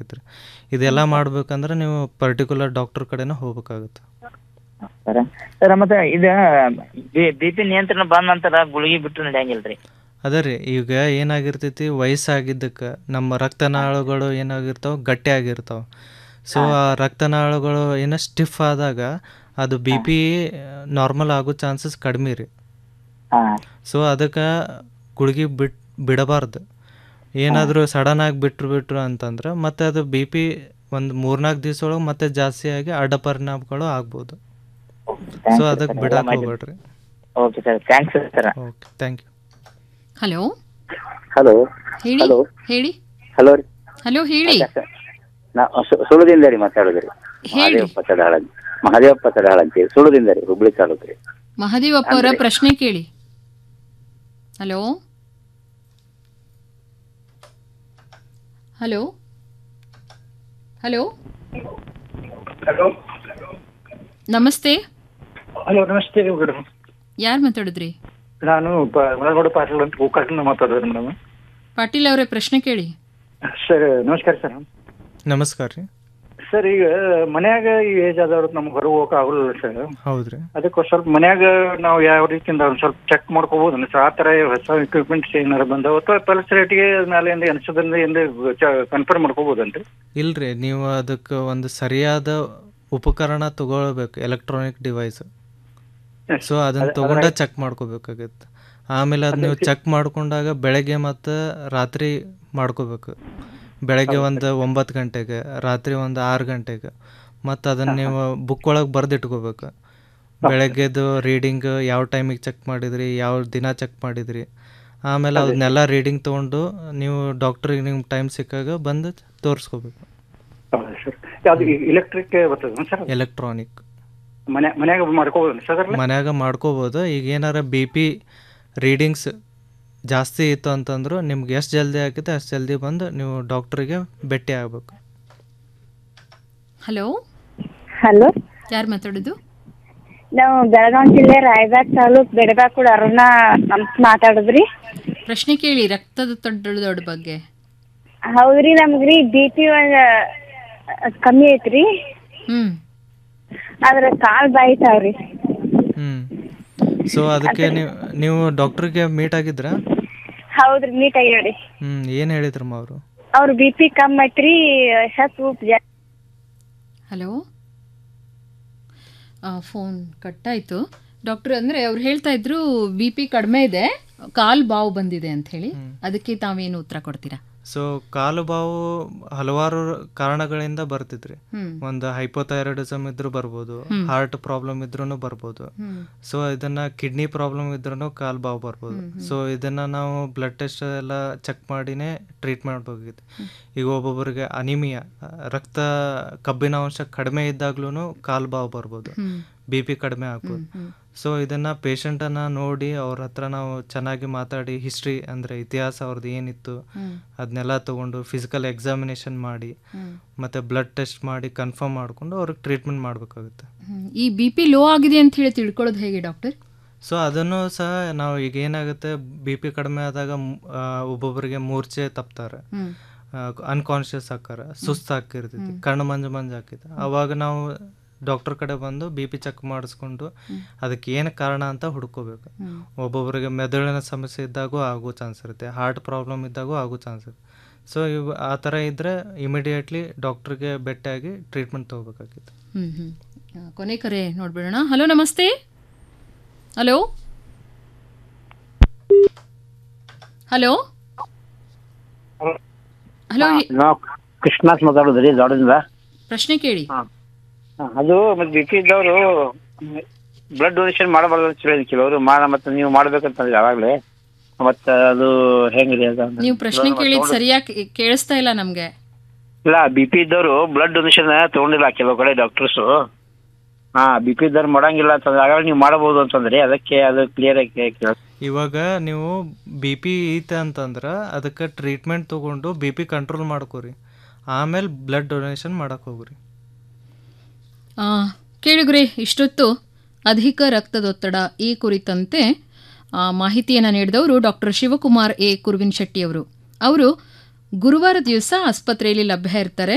ಆಗತ್ತೆ ರೀ ಇದೆಲ್ಲ ಮಾಡ್ಬೇಕಂದ್ರೆ ನೀವು ಪರ್ಟಿಕ್ಯುಲರ್ ಡಾಕ್ಟರ್ ಕಡೆನೇ ಹೋಗ್ಬೇಕಾಗುತ್ತೆ ಸರ ಸರ ಮತ್ತೆ ಇದು ಬಿ ಪಿ ನಿಯಂತ್ರಣ ಬಂದ ನಂತರ ಗುಳಿಗೆ ಬಿಟ್ಟು ನಡೆಯಂಗಿಲ್ರಿ ಅದೇ ರೀ ಈಗ ಏನಾಗಿರ್ತೈತಿ ವಯಸ್ಸಾಗಿದ್ದಕ್ಕೆ ನಮ್ಮ ರಕ್ತನಾಳಗಳು ಏನಾಗಿರ್ತಾವೆ ಗಟ್ಟಿ ಆಗಿರ್ತಾವೆ ಸೊ ಆ ರಕ್ತನಾಳಗಳು ಏನೋ ಸ್ಟಿಫ್ ಆದಾಗ ಅದು ಬಿ ಪಿ ನಾರ್ಮಲ್ ಆಗೋ ಚಾನ್ಸಸ್ ಕಡಿಮೆ ರೀ ಸೊ ಅದಕ್ಕೆ ಗುಳಿಗೆ ಬಿಟ್ ಬಿಡಬಾರ್ದು ಏನಾದರೂ ಸಡನ್ ಆಗಿ ಬಿಟ್ರು ಬಿಟ್ರು ಅಂತಂದ್ರೆ ಮತ್ತೆ ಅದು ಬಿ ಪಿ ಒಂದು ಮೂರ್ನಾಲ್ಕು ದಿವಸ ಒಳಗೆ ಮತ್ತೆ ಜಾಸ್ತಿ ಆಗಿ ಅಡ್ಡ ಪರಿಣಾಮಗಳು ಆಗ್ಬೋದು ಸೊ ಅದಕ್ಕೆ ಬಿಡಕ್ಕೆ ಹೋಗ್ಬೇಡ್ರಿ okay sir thanks sir okay thank you hello hello ಹೇಳಿ ಹಲೋ ಹೇಳಿ ಹಲೋ ರೀ ಹಲೋ ಹೇಳಿ ನಾ ಸು- ಸುಳ್ಳುದಿಂದ ರೀ ಮಾತಾಡೋದು ರೀ ಹೇಳಿ ಮಹಾದೇವಪ್ಪ ತಡಹಾಳ ಮಹಾದೇವಪ್ಪ ತಡಹಾಳ ಅಂತೇಳಿ ಸುಳ್ಳುದಿಂದ ರೀ ಹುಬ್ಳಿ ತಾಲೂಕು ರೀ ಮಹದೇವಪ್ಪ ಅವರ ಪ್ರಶ್ನೆ ಕೇಳಿ ಹಲೋ ಹಲೋ ಹಲೋ ಹಲೋ ನಮಸ್ತೆ ಹಲೋ ನಮಸ್ತೆ ಮೇಡಮ್ ಯಾರು ಮಾತಾಡಿದ್ರಿ ನಾನು ಒಳಗೋಡು ಪಾಟೀಲ್ ಅಂತ ಗೋಕಾಕಿಂದ ಮಾತಾಡೋದು ಮೇಡಮ್ ಪಾಟೀಲ್ ಅವರೇ ಪ್ರಶ್ನೆ ಕೇಳಿ ಸರ್ ನಮಸ್ಕಾರ ಸರ್ ನಮಸ್ಕಾರ ರೀ ಸರ್ ಈಗ ಮನ್ಯಾಗ ಈ ಏಜ್ ಆದವ್ರು ನಮ್ಗೆ ಹೊರಗೆ ಹೋಗಕ್ಕೆ ಆಗೋಲ್ಲ ಸರ್ ಹೌದ್ರಿ ಅದಕ್ಕೆ ಸ್ವಲ್ಪ ಮನ್ಯಾಗ ನಾವು ಯಾವ ರೀತಿಯಿಂದ ಒಂದು ಸ್ವಲ್ಪ ಚೆಕ್ ಮಾಡ್ಕೋಬೋದು ಸರ್ ಆ ಥರ ಹೊಸ ಇಕ್ವಿಪ್ಮೆಂಟ್ಸ್ ಏನಾರು ಬಂದಾವ ಅಥವಾ ಪಲ್ಸ್ ರೇಟ್ಗೆ ಮೇಲೆ ಎಂದು ಅನಿಸೋದ್ರಿಂದ ಎಂದು ಕನ್ಫರ್ಮ್ ಮಾಡ್ಕೋಬೋದನ್ರಿ ಇಲ್ರಿ ನೀವು ಅದಕ್ಕೆ ಒಂದು ಸರಿಯಾದ ಉಪಕರಣ ತಗೊಳ್ಬೇಕು ಎಲೆಕ್ಟ್ರಾನಿಕ್ ಡಿವೈಸ್ ಸೊ ಅದನ್ನ ಅದ್- ತಗೊಂಡ ಅದ್ರಾಗ- ಚೆಕ್ ಮಾಡ್ಕೋಬೇಕಾಗತ್ತೆ ಆಮೇಲೆ ಅದು ನೀವು ಚೆಕ್ ಮಾಡ್ಕೊಂಡಾಗ ಬೆಳಗ್ಗೆ ಮತ್ತು ರಾತ್ರಿ ಮಾಡ್ಕೋಬೇಕು ಬೆಳಗ್ಗೆ ಒಂದು ಒಂಬತ್ತು ಗಂಟೆಗೆ ರಾತ್ರಿ ಒಂದು ಆರು ಗಂಟೆಗೆ ಮತ್ತು ಅದನ್ನು ನೀವು ಬುಕ್ ಒಳಗೆ ಬರೆದಿಟ್ಕೋಬೇಕು ಬೆಳಗ್ಗೆದು ರೀಡಿಂಗ್ ಯಾವ ಟೈಮಿಗೆ ಚೆಕ್ ಮಾಡಿದ್ರಿ ಯಾವ ದಿನ ಚೆಕ್ ಮಾಡಿದ್ರಿ ಆಮೇಲೆ ಅದೇ. ಅದನ್ನೆಲ್ಲ ರೀಡಿಂಗ್ ತೊಗೊಂಡು ನೀವು ಡಾಕ್ಟ್ರಿಗೆ ನಿಮ್ಗೆ ಟೈಮ್ ಸಿಕ್ಕಾಗ ಬಂದು ತೋರಿಸ್ಕೋಬೇಕು ಹೌದಾ ಸರ್ ಅದು ಇಲೆಕ್ಟ್ರಿಕ್ ಬರ್ತದೆ ಸರ್ ಎಲೆಕ್ಟ್ರಾನಿಕ್ ಮನೆ ಮನ್ಯಾಗ ಮಾಡ್ಕೋಬೋದು ಸರ್ ಅದ್ರಲ್ಲಿ? ಮನ್ಯಾಗ ಮಾಡ್ಕೋಬೋದು ಈಗ ಏನಾರ ಬಿ ಪಿ ರೀಡಿಂಗ್ಸ್ ಜಾಸ್ತಿ ಇತ್ತು ಅಂತಂದ್ರು ನಿಮ್ಗೆ ಎಷ್ಟು ಜಲ್ದಿ ಆಗುತ್ತೆ ಅಷ್ಟು ಜಲ್ದಿ ಬಂದು ನೀವು ಡಾಕ್ಟ್ರಿಗೆ ಭೇಟಿ ಆಗ್ಬೇಕು ಹಲೋ ಹಲೋ ಯಾರು ಮಾತಾಡೋದು ನಾವು ಬೆಳಗಾವಿ ಜಿಲ್ಲೆ ರಾಯಬಾಗ್ ತಾಲೂಕ್ ಬೆಡಬಾಕುಡ್ ಅರುಣ ನಮ್ಸ್ ಮಾತಾಡುದ್ರಿ ಪ್ರಶ್ನೆ ಕೇಳಿ ರಕ್ತದ ತೊಟ್ಟದ ಬಗ್ಗೆ ಹೌದ್ರಿ ನಮ್ಗ್ರಿ ಬಿ ಪಿ ಒಂದ್ ಕಮ್ಮಿ ಐತ್ರಿ ಹ್ಮ್ ಆದ್ರ ಕಾಲ್ ಬಾಯ್ತಾವ್ರಿ ಹ್ಮ್ ಸೊ ಅದಕ್ಕೆ ನೀವು ನೀವು ಡಾಕ್ಟ್ರಿಗೆ ಮೀಟ್ ಆಗಿದ್ರಾ ಹೌದ್ರಿ ನೀಟ್ ಆಗ್ಯಾವ್ರಿ ಹ್ಮ್ ಏನು ಹೇಳಿದ್ರಮ್ಮ ಅವರು ಅವ್ರ ಬಿ ಪಿ ಕಮ್ಮಿ ಐತ್ರಿ ಸತ್ ಉಪ್ ಜಾ ಹಲೋ ಫೋನ್ ಕಟ್ಟಾಯಿತು ಡಾಕ್ಟರ್ ಅಂದರೆ ಅವ್ರು ಹೇಳ್ತಾ ಇದ್ರು ಬಿ ಪಿ ಕಡಿಮೆ ಇದೆ ಕಾಲು ಬಾವು ಬಂದಿದೆ ಅಂತ ಹೇಳಿ ಅದಕ್ಕೆ ತಾವೇನು ಉತ್ತರ ಕೊಡ್ತೀರಾ ಸೊ ಕಾಲು ಬಾವು ಹಲವಾರು ಕಾರಣಗಳಿಂದ ಬರ್ತಿದ್ರಿ ಹ್ಮ್. ಒಂದು ಹೈಪೋಥೈರಾಯ್ಡಿಸಮ್ ಇದ್ರೂ ಬರ್ಬೋದು ಹ್ಮ್. ಹಾರ್ಟ್ ಪ್ರಾಬ್ಲಮ್ ಇದ್ರೂ ಬರ್ಬೋದು ಹ್ಮ್. ಸೊ ಇದನ್ನ ಕಿಡ್ನಿ ಪ್ರಾಬ್ಲಮ್ ಇದ್ರೂ ಕಾಲು ಬಾವು ಬರ್ಬೋದು ಸೊ ಇದನ್ನ ನಾವು ಬ್ಲಡ್ ಟೆಸ್ಟ್ ಎಲ್ಲ ಚೆಕ್ ಮಾಡಿನೇ ಟ್ರೀಟ್ ಮಾಡಬೇಕಾಗಿತ್ತು ಈಗ ಒಬ್ಬೊಬ್ಬರಿಗೆ ಅನಿಮಿಯಾ ರಕ್ತ ಕಬ್ಬಿನ ಅಂಶ ಕಡಿಮೆ ಇದ್ದಾಗ್ಲೂ ಕಾಲು ಬಾವು ಬರ್ಬೋದು ಹ್ಮ್. ಬಿ ಪಿ ಕಡಿಮೆ ಆಗ್ಬೋದು ಸೊ ಇದನ್ನ ಪೇಷಂಟನ್ನು ನೋಡಿ ಅವ್ರ ಹತ್ರ ನಾವು ಚೆನ್ನಾಗಿ ಮಾತಾಡಿ ಹಿಸ್ಟ್ರಿ ಅಂದರೆ ಇತಿಹಾಸ ಅವ್ರದ್ದು ಏನಿತ್ತು ಹ್ಮ್. ಅದನ್ನೆಲ್ಲ ತಗೊಂಡು ಫಿಸಿಕಲ್ ಎಕ್ಸಾಮಿನೇಷನ್ ಮಾಡಿ ಹ್ಮ್. ಮತ್ತು ಬ್ಲಡ್ ಟೆಸ್ಟ್ ಮಾಡಿ ಕನ್ಫರ್ಮ್ ಮಾಡಿಕೊಂಡು ಅವ್ರಿಗೆ ಟ್ರೀಟ್ಮೆಂಟ್ ಮಾಡಬೇಕಾಗುತ್ತೆ ಹ್ಮ್. ಈ ಬಿ ಪಿ ಲೋ ಆಗಿದೆ ಅಂತ ಹೇಳಿ ತಿಳ್ಕೊಳ್ಳೋದು ಹೇಗೆ ಡಾಕ್ಟರ್ ಸೊ ಅದನ್ನು ಸಹ ನಾವು ಈಗ ಏನಾಗುತ್ತೆ ಬಿ ಪಿ ಕಡಿಮೆ ಆದಾಗ ಮ್- ಆ, ಒಬ್ಬೊಬ್ಬರಿಗೆ ಮೂರ್ಛೆ ತಪ್ತಾರೆ ಹ್ಮ್. ಅನ್ಕಾನ್ಶಿಯಸ್ ಆಕಾರ ಸುಸ್ತಾಕಿರ್ತೈತಿ ಕಣ್ಣು ಮಂಜು ಮಂಜು ಹಾಕಿದೆ ಅವಾಗ ನಾವು ಡಾಕ್ಟರ್ ಕಡೆ ಬಂದು ಬಿ ಪಿ ಚೆಕ್ ಮಾಡಿಸ್ಕೊಂಡು ಅದಕ್ಕೆ ಏನು ಕಾರಣ ಅಂತ ಹುಡ್ಕೋಬೇಕು ಹ್ಮ್. ಒಬ್ಬೊಬ್ಬರಿಗೆ ಮೆದುಳಿನ ಸಮಸ್ಯೆ ಇದ್ದಾಗೂ ಆಗೋ ಚಾನ್ಸ್ ಇರುತ್ತೆ ಹಾರ್ಟ್ ಪ್ರಾಬ್ಲಮ್ ಇದ್ದಾಗೂ ಆಗೋ ಚಾನ್ಸ್ ಇರುತ್ತೆ ಸೊ ಇವು ಆ ಥರ ಇದ್ದರೆ ಇಮಿಡಿಯೇಟ್ಲಿ ಡಾಕ್ಟ್ರಿಗೆ ಭೇಟಿಯಾಗಿ ಟ್ರೀಟ್ಮೆಂಟ್ ತೊಗೋಬೇಕಾಗಿತ್ತು ಹ್ಮ್ ಹ್ಮ್ ಆ, ಕೊನೆ ಕರೆ ನೋಡ್ಬಿಡೋಣ ಹಲೋ ನಮಸ್ತೆ ಹಲೋ ಹಲೋ ಹಲೋ ನಾವು ಕೃಷ್ಣಾಸ್ ಮಾತಾಡೋದ್ರಿ ದೊಡ್ಡದಿಂದ ಪ್ರಶ್ನೆ ಕೇಳಿ ಅದು ಮತ್ತೆ ಬಿ ಪಿ ಇದ್ದವರು ಬ್ಲಡ್ ಡೊನೇಷನ್ ಮಾಡಬಾರ್ದು ಅಂತ ಹೇಳಿ ಕೆಲವರು ಮಾಡ ಮತ್ತೆ ನೀವು ಮಾಡ್ಬೇಕಂತಂದ್ರೆ ಯಾವಾಗಲೇ ಮತ್ತೆ ಅದು ಹೆಂಗ್ರಿ ಅದು ನೀವು ಪ್ರಶ್ನೆ ಕೇಳಿದ್ ಸರಿಯಾಗಿ ಕೇಳಿಸ್ತಾ ಇಲ್ಲ ನಮ್ಗೆ ಇಲ್ಲ ಬಿ ಪಿ ಇದ್ದವರು ಬ್ಲಡ್ ಡೊನೇಷನ್ ತಗೊಂಡಿಲ್ಲ ಕೆಲವು ಕಡೆ ಡಾಕ್ಟರ್ಸು ಹಾ ಬಿ ಪಿ ಇದ್ದವ್ರು ಮಾಡಂಗಿಲ್ಲ ಅಂತಂದ್ರೆ ಆಗ ನೀವು ಮಾಡಬಹುದು ಅಂತಂದ್ರೆ ಅದಕ್ಕೆ ಅದು ಕ್ಲಿಯರ್ ಆಗಿ ಕೇಳ ಇವಾಗ ನೀವು ಬಿ ಪಿ ಐತೆ ಅಂತಂದ್ರೆ ಅದಕ್ಕೆ ಟ್ರೀಟ್ಮೆಂಟ್ ತೊಗೊಂಡು ಬಿ ಪಿ ಕಂಟ್ರೋಲ್ ಮಾಡ್ಕೋರಿ ಆಮೇಲೆ ಬ್ಲಡ್ ಡೊನೇಷನ್ ಮಾಡಕ್ಕೆ ಹೋಗ್ರಿ ಆ, ಕೇಳುಗರೆ ಇಷ್ಟೊತ್ತು ಅಧಿಕ ರಕ್ತದೊತ್ತಡ ಈ ಕುರಿತಂತೆ ಆ, ಮಾಹಿತಿಯನ್ನು ನೀಡಿದವರು ಡಾಕ್ಟರ್ ಶಿವಕುಮಾರ್ ಎ ಕುರುವಿನ್ ಶೆಟ್ಟಿ ಅವರು ಅವರು ಗುರುವಾರ ದಿವಸ ಆಸ್ಪತ್ರೆಯಲ್ಲಿ ಲಭ್ಯ ಇರ್ತಾರೆ